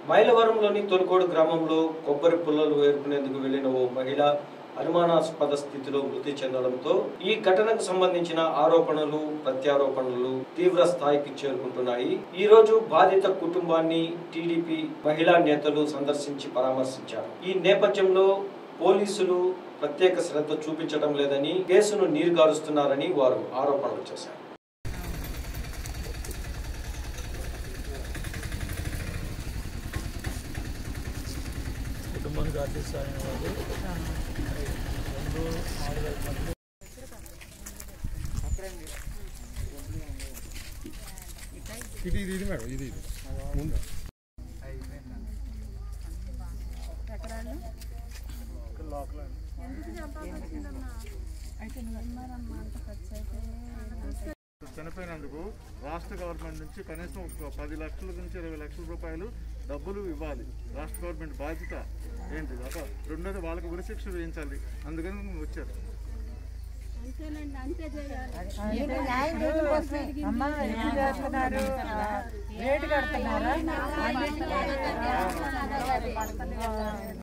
మైలవరంలోని తొలికోడు గ్రామంలో కొబ్బరి పుల్లలు ఏరుకునేందుకు వెళ్లిన ఓ మహిళ అనుమానాస్పద స్థితిలో మృతి చెందడంతో ఈ ఘటనకు సంబంధించిన ఆరోపణలు ప్రత్యారోపణలు తీవ్ర స్థాయికి చేరుకుంటున్నాయి ఈ రోజు బాధిత కుటుంబాన్ని టీడీపీ మహిళా నేతలు సందర్శించి పరామర్శించారు ఈ నేపథ్యంలో పోలీసులు ప్రత్యేక శ్రద్ధ చూపించడం లేదని కేసును నీరుగారుస్తున్నారని వారు ఆరోపణలు చేశారు కుటుంబానికి ఆర్టిస్ట్ అయిన వాళ్ళు రెండు ఆరు వేల మంది ఇది ఇది ఇది మేడం ఇది ఇది ముందు చనిపోయినందుకు రాష్ట్ర గవర్నమెంట్ నుంచి కనీసం ఒక పది లక్షల నుంచి ఇరవై లక్షల రూపాయలు డబ్బులు ఇవ్వాలి రాష్ట్ర గవర్నమెంట్ బాధ్యత ఏంటి ఒక రెండోది వాళ్ళకి ఉరిశిక్ష వేయించాలి అందుకని మేము వచ్చారు అమ్మా ఎన్ని చేస్తున్నారు రేటు కడుతున్నారా